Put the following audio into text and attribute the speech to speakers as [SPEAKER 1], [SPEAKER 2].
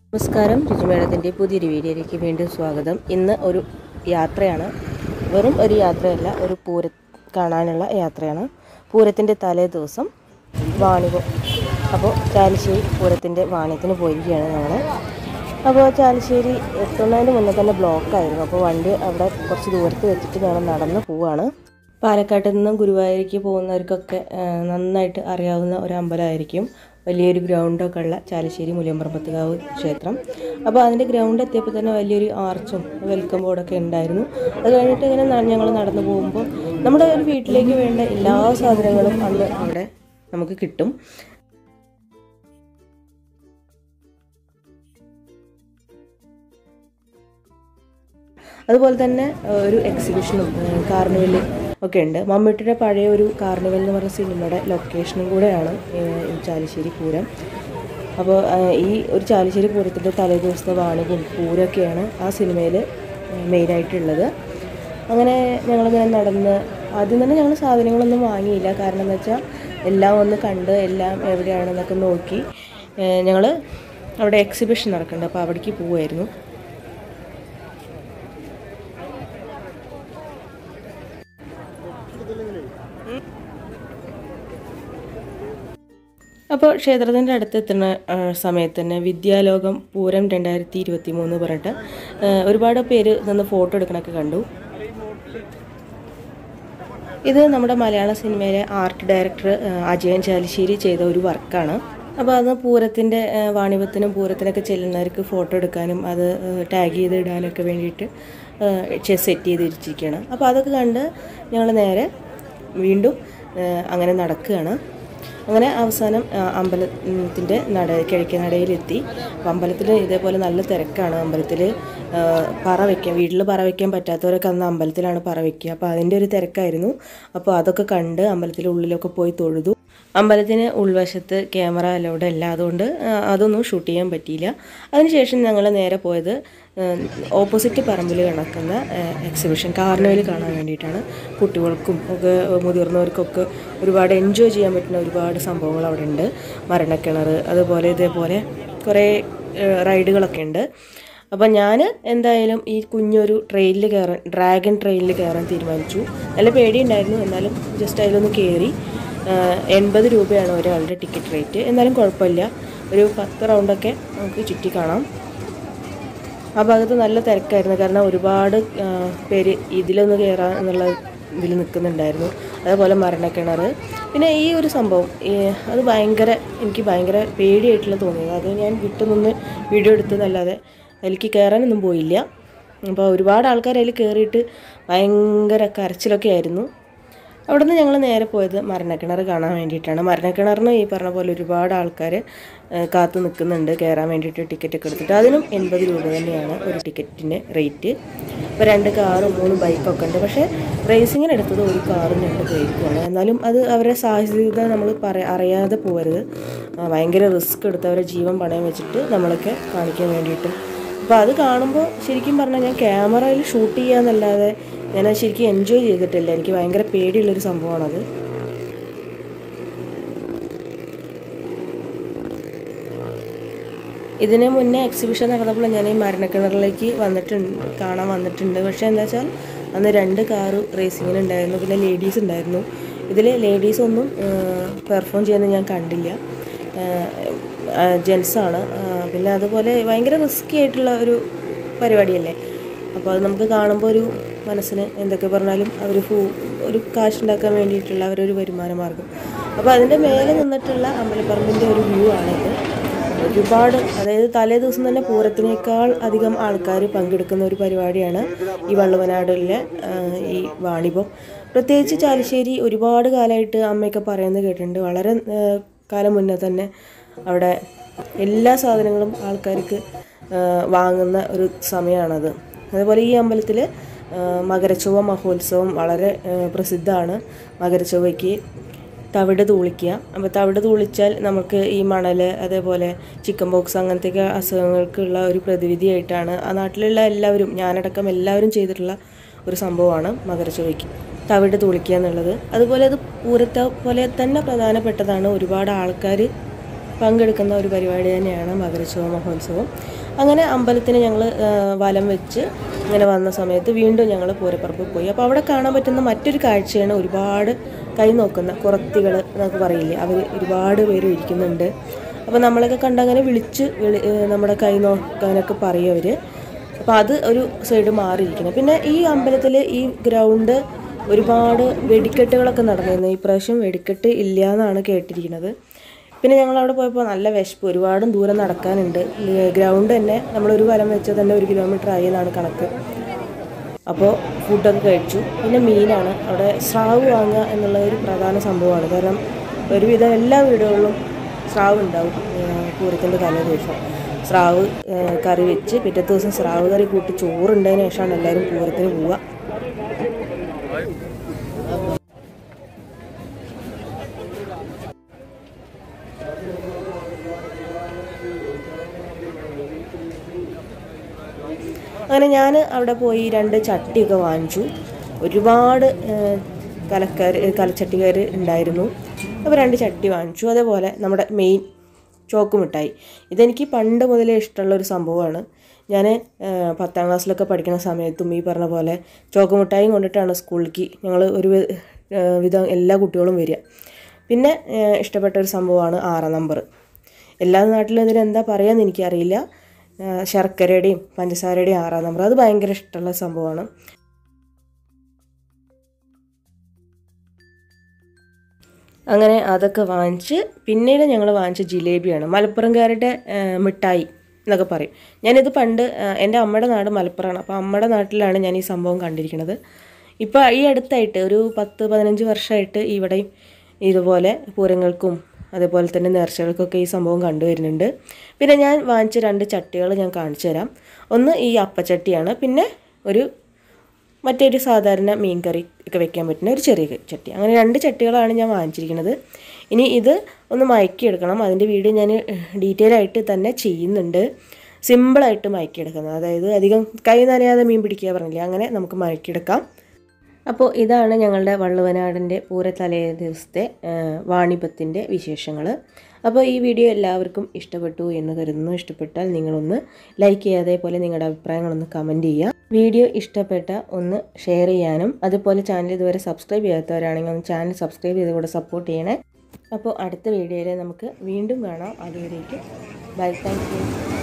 [SPEAKER 1] നമസ്കാരം രുചിമേളത്തിൻ്റെ പുതിയൊരു വീഡിയോയിലേക്ക് വീണ്ടും സ്വാഗതം ഇന്ന് ഒരു യാത്രയാണ് വെറും ഒരു യാത്രയല്ല ഒരു പൂര കാണാനുള്ള യാത്രയാണ് പൂരത്തിൻ്റെ തലേ ദിവസം വാണിപം അപ്പോൾ ചാലിശ്ശേരി പൂരത്തിൻ്റെ വാണിയത്തിന് പോയിരിക്കുകയാണ് ഞങ്ങൾ അപ്പോൾ ചാലിശ്ശേരി എത്തുന്നതിന് മുന്നേ തന്നെ ബ്ലോക്കായിരുന്നു അപ്പോൾ വണ്ടി അവിടെ കുറച്ച് ദൂരത്ത് വെച്ചിട്ട് ഞങ്ങൾ നടന്ന് പോവാണ് പാലക്കാട്ടിൽ നിന്നും ഗുരുവായൂരിക്ക് പോകുന്നവർക്കൊക്കെ ആ, നന്നായിട്ട് അറിയാവുന്ന ഒരു അമ്പലമായിരിക്കും വലിയൊരു ഗ്രൗണ്ടൊക്കെ ഉള്ള ചാലശ്ശേരി മുലിയമ്പറമ്പത്തുകാവ് ക്ഷേത്രം അപ്പോൾ അതിൻ്റെ ഗ്രൗണ്ട് എത്തിയപ്പോൾ തന്നെ വലിയൊരു ആർച്ചും വെൽക്കം ബോർഡൊക്കെ ഉണ്ടായിരുന്നു അത് കഴിഞ്ഞിട്ട് ഇങ്ങനെ ഞങ്ങൾ നടന്നു പോകുമ്പോൾ നമ്മുടെ ഒരു വീട്ടിലേക്ക് വേണ്ട എല്ലാ സാധനങ്ങളും അന്ന് അവിടെ നമുക്ക് കിട്ടും അതുപോലെ തന്നെ ഏഹ്, ഒരു എക്സിബിഷനും കാർണിവൽ ഒക്കെ ഉണ്ട് മമ്മൂട്ടിയുടെ പഴയ ഒരു കാർണിവൽ എന്ന് പറഞ്ഞ സിനിമയുടെ ലൊക്കേഷനും കൂടെയാണ് ഏഹ്, ഈ ചാലിശ്ശേരി പൂരം അപ്പോൾ ഏഹ്, ഈ ഒരു ചാലിശ്ശേരി പൂരത്തിൻ്റെ തലേ ദിവസത്തെ വാണിപും പൂരമൊക്കെയാണ് ആ സിനിമയിൽ മെയിനായിട്ടുള്ളത് അങ്ങനെ ഞങ്ങളിങ്ങനെ നടന്ന് ആദ്യം തന്നെ ഞങ്ങൾ സാധനങ്ങളൊന്നും വാങ്ങിയില്ല കാരണം എന്ന് വെച്ചാൽ എല്ലാം ഒന്ന് കണ്ട് എല്ലാം എവിടെയാണെന്നൊക്കെ നോക്കി ഞങ്ങൾ അവിടെ എക്സിബിഷൻ നടക്കുന്നുണ്ട് അപ്പോൾ അവിടേക്ക് പോവുമായിരുന്നു അപ്പോൾ ക്ഷേത്രത്തിൻ്റെ അടുത്തെത്തുന്ന ആ, സമയത്ത് തന്നെ വിദ്യാലോകം പൂരം രണ്ടായിരത്തി ഇരുപത്തി മൂന്ന് പറഞ്ഞിട്ട് ആ, ഒരുപാട് പേര് നിന്ന് ഫോട്ടോ എടുക്കണൊക്കെ കണ്ടു ഇത് നമ്മുടെ മലയാള സിനിമയിലെ ആർട്ട് ഡയറക്ടർ ആ, അജയൻ ചാലിശ്ശേരി ചെയ്ത ഒരു വർക്കാണ് അപ്പോൾ അത് പൂരത്തിൻ്റെ ആ, വാണിഭത്തിനും പൂരത്തിനൊക്കെ ചെല്ലുന്നവർക്ക് ഫോട്ടോ എടുക്കാനും അത് ടാഗ് ചെയ്ത് ഇടാനൊക്കെ വേണ്ടിയിട്ട് സെറ്റ് ചെയ്ത് ഇരിച്ചിരിക്കുകയാണ് അപ്പോൾ അതൊക്കെ കണ്ട് ഞങ്ങൾ നേരെ വീണ്ടും ആ, അങ്ങനെ നടക്കുകയാണ് അങ്ങനെ അവസാനം ആ, അമ്പലത്തിൻ്റെ നട കിഴക്കേ നടയിലെത്തി അപ്പോൾ അമ്പലത്തിൽ ഇതേപോലെ നല്ല തിരക്കാണ് അമ്പലത്തിൽ ആ, പറ വയ്ക്കാൻ വീട്ടിൽ പറ വയ്ക്കാൻ പറ്റാത്തവരൊക്കെ അന്ന് അമ്പലത്തിലാണ് പറ വയ്ക്കുക അപ്പോൾ അതിൻ്റെ ഒരു തിരക്കായിരുന്നു അപ്പോൾ അതൊക്കെ കണ്ട് അമ്പലത്തിൻ്റെ ഉള്ളിലൊക്കെ പോയി തൊഴുതു അമ്പലത്തിന് ഉൾവശത്ത് ക്യാമറ അലൗഡ് അല്ല അതുകൊണ്ട് ആ, അതൊന്നും ഷൂട്ട് ചെയ്യാൻ പറ്റിയില്ല അതിനുശേഷം ഞങ്ങൾ നേരെ പോയത് ഓപ്പോസിറ്റ് പറമ്പിൽ കിടക്കുന്ന എക്സിബിഷൻ കാർണിവൽ കാണാൻ വേണ്ടിയിട്ടാണ് കുട്ടികൾക്കും ഒക്കെ മുതിർന്നവർക്കൊക്കെ ഒരുപാട് എൻജോയ് ചെയ്യാൻ പറ്റുന്ന ഒരുപാട് സംഭവങ്ങൾ അവിടെ ഉണ്ട് മരണക്കിണർ അതുപോലെ ഇതേപോലെ കുറേ ഏഹ്, റൈഡുകളൊക്കെ ഉണ്ട് അപ്പം ഞാൻ എന്തായാലും ഈ കുഞ്ഞൊരു ട്രെയിനിൽ കയറാൻ ഡ്രാഗൺ ട്രെയിനിൽ കയറാൻ തീരുമാനിച്ചു നല്ല പേടിയുണ്ടായിരുന്നു എന്നാലും ജസ്റ്റ് അതിലൊന്ന് കയറി എൺപത് രൂപയാണ് ഒരാളുടെ ടിക്കറ്റ് റേറ്റ് എന്നാലും കുഴപ്പമില്ല ഒരു പത്ത് റൗണ്ടൊക്കെ നമുക്ക് ചുറ്റി കാണാം ആ ഭാഗത്ത് നല്ല തിരക്കായിരുന്നു കാരണം ഒരുപാട് ആ, പേര് ഇതിലൊന്ന് കയറാൻ എന്നുള്ള ഇതിൽ നിൽക്കുന്നുണ്ടായിരുന്നു അതേപോലെ മരണക്കിണർ പിന്നെ ഈ ഒരു സംഭവം ഈ അത് ഭയങ്കര എനിക്ക് ഭയങ്കര പേടിയായിട്ടുള്ള തോന്നിയത് അത് ഞാൻ വിട്ടുനിന്ന് വീഡിയോ എടുത്തെന്നല്ലാതെ അതിലേക്ക് കയറാനൊന്നും പോയില്ല അപ്പോൾ ഒരുപാട് ആൾക്കാർ അതിൽ കയറിയിട്ട് ഭയങ്കര കരച്ചിലൊക്കെ ആയിരുന്നു അവിടെ നിന്ന് ഞങ്ങൾ നേരെ പോയത് മരണക്കിണർ കാണാൻ വേണ്ടിയിട്ടാണ് മരണക്കിണറിന് ഈ പറഞ്ഞ പോലെ ഒരുപാട് ആൾക്കാർ കാത്തു നിൽക്കുന്നുണ്ട് കയറാൻ വേണ്ടിയിട്ട് ടിക്കറ്റ് ഒക്കെ എടുത്തിട്ട് അതിനും എൺപത് രൂപ തന്നെയാണ് ഒരു ടിക്കറ്റിന് റേറ്റ് ഇപ്പോൾ രണ്ട് കാറും മൂന്ന് ബൈക്കൊക്കെ ഉണ്ട് പക്ഷേ റേസിങ്ങിന് എടുത്തത് ഒരു കാറും രണ്ട് ബൈക്കുമാണ് എന്നാലും അത് അവരെ സാഹസികത നമ്മൾ പറ അറിയാതെ പോകരുത് ആ, ഭയങ്കര റിസ്ക് എടുത്ത് അവരെ ജീവൻ പണയം വെച്ചിട്ട് നമ്മളൊക്കെ കാണിക്കാൻ വേണ്ടിയിട്ട് അപ്പോൾ അത് കാണുമ്പോൾ ശരിക്കും പറഞ്ഞാൽ ഞാൻ ക്യാമറയിൽ ഷൂട്ട് ചെയ്യാന്നല്ലാതെ ഞാൻ അത് ശരിക്കും എൻജോയ് ചെയ്തിട്ടില്ല എനിക്ക് ഭയങ്കര പേടിയുള്ളൊരു സംഭവമാണത് ഇതിന് മുന്നേ എക്സിബിഷൻ നടന്നപ്പോൾ ഞാൻ ഈ മരണക്കിണറിലേക്ക് വന്നിട്ടുണ്ട് കാണാൻ വന്നിട്ടുണ്ട് പക്ഷേ എന്താ വെച്ചാൽ അന്ന് രണ്ട് കാറ് റേസിങ്ങിന് ഉണ്ടായിരുന്നു പിന്നെ ലേഡീസ് ഉണ്ടായിരുന്നു ഇതിൽ ലേഡീസ് ഒന്നും പെർഫോം ചെയ്യുന്നത് ഞാൻ കണ്ടില്ല ജെൻസാണ് പിന്നെ അതുപോലെ ഭയങ്കര റിസ്ക്കി ആയിട്ടുള്ള ഒരു പരിപാടിയല്ലേ അപ്പോൾ അത് നമുക്ക് കാണുമ്പോൾ ഒരു മനസ്സിന് എന്തൊക്കെ പറഞ്ഞാലും അവർ ഒരു കാശുണ്ടാക്കാൻ വേണ്ടിയിട്ടുള്ള അവരൊരു വരുമാന മാർഗം അപ്പോൾ അതിൻ്റെ മേലെ നിന്നിട്ടുള്ള അമ്പലപ്പറമ്പിൻ്റെ ഒരു വ്യൂ ആണിത് ഒരുപാട് അതായത് തലേ ദിവസം തന്നെ പൂരത്തിനേക്കാൾ അധികം ആൾക്കാർ പങ്കെടുക്കുന്ന ഒരു പരിപാടിയാണ് ഈ വള്ളുവനാടിലെ ആ, ഈ വാണിഭം പ്രത്യേകിച്ച് ചാലിശ്ശേരി ഒരുപാട് കാലമായിട്ട് അമ്മയൊക്കെ പറയുന്നത് കേട്ടിട്ടുണ്ട് വളരെ ആ, കാലം മുന്നേ തന്നെ അവിടെ എല്ലാ സാധനങ്ങളും ആൾക്കാർക്ക് ആ, വാങ്ങുന്ന ഒരു സമയമാണത് അതുപോലെ ഈ അമ്പലത്തിൽ മകരച്ചൊവ്വ മഹോത്സവം വളരെ ആ, പ്രസിദ്ധമാണ് മകരച്ചൊവ്വയ്ക്ക് തവിട് തൂളിക്കുക അപ്പോൾ തവിട് തൂളിച്ചാൽ നമുക്ക് ഈ മണൽ അതേപോലെ ചിക്കൻ ബോക്സ് അങ്ങനത്തെയൊക്കെ അസുഖങ്ങൾക്കുള്ള ഒരു പ്രതിവിധിയായിട്ടാണ് ആ നാട്ടിലുള്ള എല്ലാവരും ഞാനടക്കം എല്ലാവരും ചെയ്തിട്ടുള്ള ഒരു സംഭവമാണ് മകരച്ചൊവ്വയ്ക്ക് തവിട് തൂളിക്കുക എന്നുള്ളത് അതുപോലെ അത് പൂരത്തെ പോലെ തന്നെ പ്രധാനപ്പെട്ടതാണ് ഒരുപാട് ആൾക്കാർ പങ്കെടുക്കുന്ന ഒരു പരിപാടി തന്നെയാണ് മകരച്ചോള മഹോത്സവം അങ്ങനെ അമ്പലത്തിന് ഞങ്ങൾ വലം വെച്ച് ഇങ്ങനെ വന്ന സമയത്ത് വീണ്ടും ഞങ്ങൾ പൂരപ്പറമ്പ് പോയി അപ്പോൾ അവിടെ കാണാൻ പറ്റുന്ന മറ്റൊരു കാഴ്ചയാണ് ഒരുപാട് കൈ നോക്കുന്ന കുറത്തികൾ എന്നൊക്കെ പറയില്ലേ അവർ ഒരുപാട് പേര് ഇരിക്കുന്നുണ്ട് അപ്പോൾ നമ്മളൊക്കെ കണ്ടങ്ങനെ വിളിച്ച് വിളി ഏഹ് നമ്മുടെ കൈ നോക്കാനൊക്കെ പറയും അവർ അപ്പോൾ അത് ഒരു സൈഡ് മാറിയിരിക്കണം പിന്നെ ഈ അമ്പലത്തിൽ ഈ ഗ്രൗണ്ട് ഒരുപാട് വെടിക്കെട്ടുകളൊക്കെ നടന്നിരുന്നു ഈ പ്രാവശ്യം വെടിക്കെട്ട് ഇല്ല എന്നാണ് കേട്ടിരിക്കുന്നത് പിന്നെ ഞങ്ങൾ അവിടെ പോയപ്പോൾ നല്ല വിശപ്പ് ഒരുപാട് ദൂരം നടക്കാനുണ്ട് ഗ്രൗണ്ട് തന്നെ നമ്മളൊരു വലം വെച്ചാൽ തന്നെ ഒരു കിലോമീറ്റർ ആയി എന്നാണ് കണക്ക് അപ്പോൾ ഫുഡൊക്കെ കഴിച്ചു പിന്നെ മീനാണ് അവിടെ സ്രാവ് വാങ്ങുക എന്നുള്ള ഒരു പ്രധാന സംഭവമാണ് കാരണം ഒരുവിധം എല്ലാ വീടുകളിലും സ്രാവ് ഉണ്ടാവും പൂരത്തിൻ്റെ തലേ ദിവസം സ്രാവ് ഏഹ്, കറി വെച്ച് പിറ്റത്തെ ദിവസം സ്രാവ് കറി കൂട്ടി ചോറുണ്ടതിന് ശേഷമാണ് എല്ലാവരും പൂരത്തിന് പോവുക അങ്ങനെ ഞാൻ അവിടെ പോയി രണ്ട് ചട്ടിയൊക്കെ വാങ്ങിച്ചു ഒരുപാട് ഏഹ്, കലക്കാർ കലച്ചട്ടിക്കാർ ഉണ്ടായിരുന്നു അപ്പോൾ രണ്ട് ചട്ടി വാങ്ങിച്ചു അതേപോലെ നമ്മുടെ മെയിൻ ചോക്ക് മിഠായി ഇതെനിക്ക് പണ്ട് മുതലേ ഇഷ്ടമുള്ള ഒരു സംഭവമാണ് ഞാൻ പത്താം ക്ലാസ്സിലൊക്കെ പഠിക്കുന്ന സമയത്തും ഈ പറഞ്ഞ പോലെ ചോക്ക് മിഠായും കൊണ്ടിട്ടാണ് സ്കൂളിലേക്ക് ഞങ്ങൾ ഒരു വി- ഏഹ് വിധം എല്ലാ കുട്ടികളും വരിക പിന്നെ ഏഹ് ഇഷ്ടപ്പെട്ട ഒരു സംഭവമാണ് ആറാം നമ്പർ എല്ലാ നാട്ടിലും ഇതിന് എന്താ പറയുകയെന്ന് എനിക്കറിയില്ല ഏഹ് ശർക്കരയുടെയും പഞ്ചസാരയുടെയും ആറാം നമ്പർ അത് ഭയങ്കര ഇഷ്ടമുള്ള സംഭവമാണ് അങ്ങനെ അതൊക്കെ വാങ്ങിച്ച് പിന്നീട് ഞങ്ങൾ വാങ്ങിച്ച ജിലേബിയാണ് മലപ്പുറംകാരുടെ ഏഹ്, മിഠായി എന്നൊക്കെ പറയും ഞാനിത് പണ്ട് ഏഹ്, എൻ്റെ അമ്മയുടെ നാട് മലപ്പുറമാണ് അപ്പോൾ അമ്മയുടെ നാട്ടിലാണ് ഞാൻ ഈ സംഭവം കണ്ടിരിക്കുന്നത് ഇപ്പോൾ ഈ അടുത്തായിട്ട് ഒരു പത്ത് പതിനഞ്ച് വർഷമായിട്ട് ഇവിടെയും ഇതുപോലെ പൂരങ്ങൾക്കും അതേപോലെ തന്നെ നേർച്ചകൾക്കൊക്കെ ഈ സംഭവം കണ്ടുവരുന്നുണ്ട് പിന്നെ ഞാൻ വാങ്ങിച്ച രണ്ട് ചട്ടികൾ ഞാൻ കാണിച്ചു തരാം ഒന്ന് ഈ അപ്പച്ചട്ടിയാണ് പിന്നെ ഒരു മറ്റൊരു സാധാരണ മീൻ കറി ഒക്കെ വെക്കാൻ പറ്റുന്ന ഒരു ചെറിയ ചട്ടി അങ്ങനെ രണ്ട് ചട്ടികളാണ് ഞാൻ വാങ്ങിച്ചിരിക്കുന്നത് ഇനി ഇത് ഒന്ന് മയക്കിയെടുക്കണം അതിൻ്റെ വീഡിയോ ഞാൻ ഡീറ്റെയിൽ ആയിട്ട് തന്നെ ചെയ്യുന്നുണ്ട് സിമ്പിളായിട്ട് മയക്കിയെടുക്കുന്നത് അതായത് അധികം കൈ നനയാതെ മീൻ പിടിക്കുക പറഞ്ഞില്ലേ അങ്ങനെ നമുക്ക് മയക്കിയെടുക്കാം അപ്പോൾ ഇതാണ് ഞങ്ങളുടെ വള്ളുവനാടിൻ്റെ പൂര തലേ ദിവസത്തെ ആ, വാണിഭത്തിൻ്റെ വിശേഷങ്ങൾ അപ്പോൾ ഈ വീഡിയോ എല്ലാവർക്കും ഇഷ്ടപ്പെട്ടു എന്ന് കരുതുന്നു ഇഷ്ടപ്പെട്ടാൽ നിങ്ങളൊന്ന് ലൈക്ക് ചെയ്യുക അതേപോലെ നിങ്ങളുടെ അഭിപ്രായങ്ങളൊന്ന് കമൻറ്റ് ചെയ്യുക വീഡിയോ ഇഷ്ടപ്പെട്ട ഒന്ന് ഷെയർ ചെയ്യാനും അതുപോലെ ചാനൽ ഇതുവരെ സബ്സ്ക്രൈബ് ചെയ്യാത്തവരാണെങ്കിൽ ഒന്ന് ചാനൽ സബ്സ്ക്രൈബ് ചെയ്ത് കൂടെ സപ്പോർട്ട് ചെയ്യണേ അപ്പോൾ അടുത്ത വീഡിയോയിൽ നമുക്ക് വീണ്ടും കാണാം അതുവരേക്കും ബൈ താങ്ക് യു